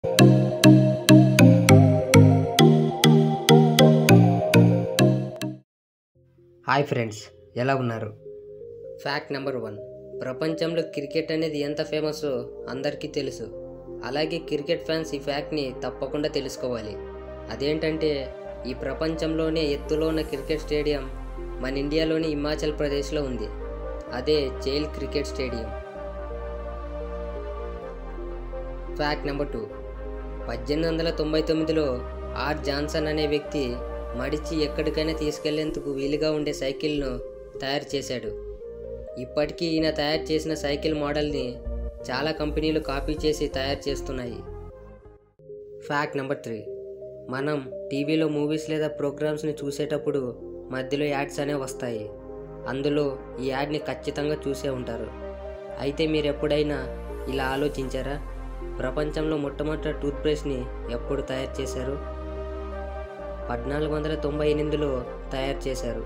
hi friends ఎలా ఉన్నారు fact number one ప్రపంచంలో క్రికెట్ అనేది ఎంత ఫేమస్ అందరికీ తెలుసు అలాగే క్రికెట్ ఫ్యాన్స్ ఈ ఫ్యాక్ట్ని తప్పకుండా తెలుసుకోవాలి అదేంటంటే ఈ ప్రపంచంలోనే ఎత్తులో ఉన్న క్రికెట్ స్టేడియం మన ఇండియాలోని హిమాచల్ ప్రదేశ్లో ఉంది అదే Chail cricket stadium fact number two పద్దెనిమిది వందల తొంభై తొమ్మిదిలో ఆర్ జాన్సన్ అనే వ్యక్తి మడిచి ఎక్కడికైనా తీసుకెళ్లేందుకు వీలుగా ఉండే సైకిల్ను తయారు చేశాడు ఇప్పటికీ ఈయన తయారు చేసిన సైకిల్ మోడల్ని చాలా కంపెనీలు కాపీ చేసి తయారు చేస్తున్నాయి ఫ్యాక్ట్ నెంబర్ త్రీ మనం టీవీలో మూవీస్ లేదా ప్రోగ్రామ్స్ని చూసేటప్పుడు మధ్యలో యాడ్స్ అనేవి వస్తాయి అందులో ఈ యాడ్ని ఖచ్చితంగా చూసే ఉంటారు అయితే మీరు ఎప్పుడైనా ఇలా ఆలోచించారా ప్రపంచంలో మొట్టమొదటి టూత్బ్రష్ని ఎప్పుడు తయారు చేశారు పద్నాలుగు వందల తొంభై ఎనిమిదిలో తయారు చేశారు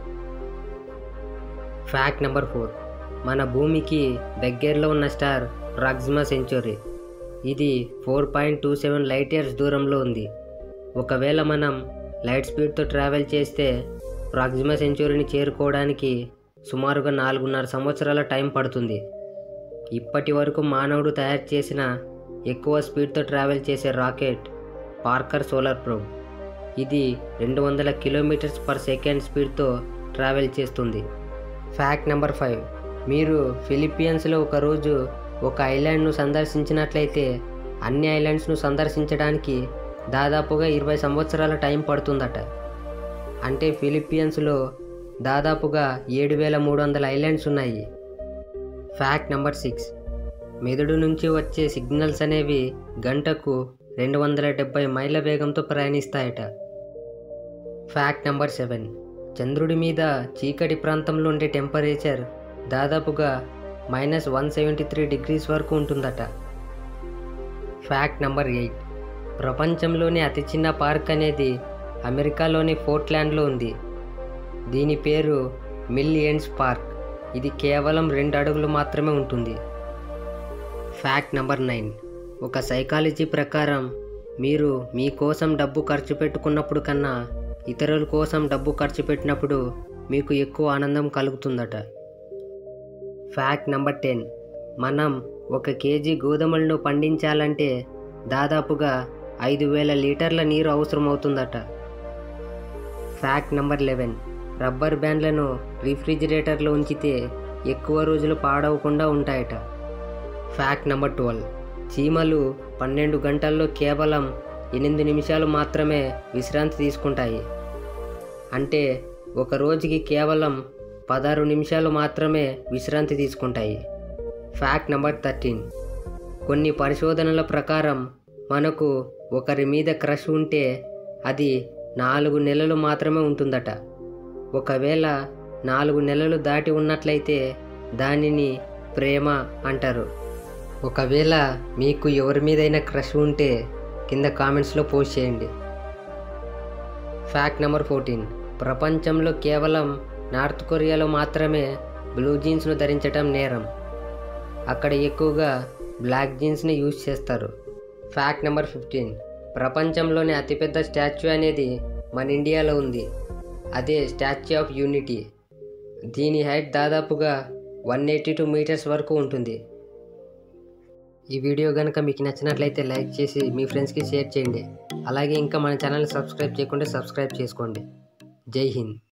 ఫ్యాక్ట్ నెంబర్ ఫోర్ మన భూమికి దగ్గరలో ఉన్న స్టార్ ప్రాక్సిమా సెంచురీ ఇది four point two seven light years దూరంలో ఉంది ఒకవేళ మనం లైట్ స్పీడ్తో ట్రావెల్ చేస్తే ప్రాక్సిమా సెంచురీని చేరుకోవడానికి సుమారుగా నాలుగున్నర సంవత్సరాల టైం పడుతుంది ఇప్పటి వరకు మానవుడు తయారు చేసిన ఎక్కువ స్పీడ్తో ట్రావెల్ చేసే రాకెట్ పార్కర్ సోలార్ ప్రోబ్ ఇది రెండు వందల కిలోమీటర్స్ పర్ సెకండ్ స్పీడ్తో ట్రావెల్ చేస్తుంది ఫ్యాక్ట్ నెంబర్ ఫైవ్ మీరు ఫిలిపియన్స్లో ఒకరోజు ఒక ఐలాండ్ను సందర్శించినట్లయితే అన్ని ఐలాండ్స్ను సందర్శించడానికి దాదాపుగా ఇరవై సంవత్సరాల టైం పడుతుందట అంటే ఫిలిపియన్స్లో దాదాపుగా ఏడు వేల మూడు వందల ఐలాండ్స్ ఉన్నాయి ఫ్యాక్ట్ నెంబర్ సిక్స్ మెదడు నుంచి వచ్చే సిగ్నల్స్ అనేవి గంటకు రెండు వందల డెబ్బై మైళ్ళ వేగంతో ప్రయాణిస్తాయట ఫ్యాక్ట్ నెంబర్ సెవెన్ చంద్రుడి మీద చీకటి ప్రాంతంలో ఉండే టెంపరేచర్ దాదాపుగా minus one seventy three degrees వరకు ఉంటుందట ఫ్యాక్ట్ నెంబర్ ఎయిట్ ప్రపంచంలోని అతి చిన్న పార్క్ అనేది అమెరికాలోని పోర్ట్లాండ్లో ఉంది దీని పేరు మిలియన్స్ పార్క్ ఇది కేవలం రెండు అడుగులు మాత్రమే ఉంటుంది ఫ్యాక్ట్ నెంబర్ నైన్ ఒక సైకాలజీ ప్రకారం మీరు మీకోసం డబ్బు ఖర్చు పెట్టుకున్నప్పుడు కన్నా ఇతరుల కోసం డబ్బు ఖర్చు పెట్టినప్పుడు మీకు ఎక్కువ ఆనందం కలుగుతుందట ఫ్యాక్ట్ నెంబర్ టెన్ మనం ఒక కేజీ గోధుమలను పండించాలంటే దాదాపుగా ఐదు వేల లీటర్ల నీరు అవసరమవుతుందట ఫ్యాక్ట్ నెంబర్ లెవెన్ రబ్బర్ బ్యాండ్లను రిఫ్రిజిరేటర్లో ఉంచితే ఎక్కువ రోజులు పాడవకుండా ఉంటాయట ఫ్యాక్ట్ నెంబర్ ట్వెల్వ్ చీమలు పన్నెండు గంటల్లో కేవలం ఎనిమిది నిమిషాలు మాత్రమే విశ్రాంతి తీసుకుంటాయి అంటే ఒక రోజుకి కేవలం పదహారు నిమిషాలు మాత్రమే విశ్రాంతి తీసుకుంటాయి ఫ్యాక్ట్ నెంబర్ థర్టీన్ కొన్ని పరిశోధనల ప్రకారం మనకు ఒకరి మీద క్రష్ ఉంటే అది నాలుగు నెలలు మాత్రమే ఉంటుందట ఒకవేళ నాలుగు నెలలు దాటి ఉన్నట్లయితే దానిని ప్రేమ అంటారు ఒకవేళ మీకు ఎవరి మీదైనా క్రష్ ఉంటే కింద కామెంట్స్లో పోస్ట్ చేయండి ఫ్యాక్ట్ నెంబర్ ఫోర్టీన్ ప్రపంచంలో కేవలం నార్త్ కొరియాలో మాత్రమే బ్లూ జీన్స్ను ధరించటం నేరం అక్కడ ఎక్కువగా బ్లాక్ జీన్స్ని యూజ్ చేస్తారు ఫ్యాక్ట్ నెంబర్ ఫిఫ్టీన్ ప్రపంచంలోని అతిపెద్ద స్టాచ్యూ అనేది మన ఇండియాలో ఉంది అదే స్టాచ్యూ ఆఫ్ యూనిటీ దీని హైట్ దాదాపుగా వన్ ఎయిటీ టూ మీటర్స్ వరకు ఉంటుంది ఈ వీడియో కనుక మీకు నచ్చినట్లయితే లైక్ చేసి మీ ఫ్రెండ్స్కి షేర్ చేయండి అలాగే ఇంకా మన ఛానల్ సబ్స్క్రైబ్ చేయకుండా సబ్స్క్రైబ్ చేసుకోండి జై హింద్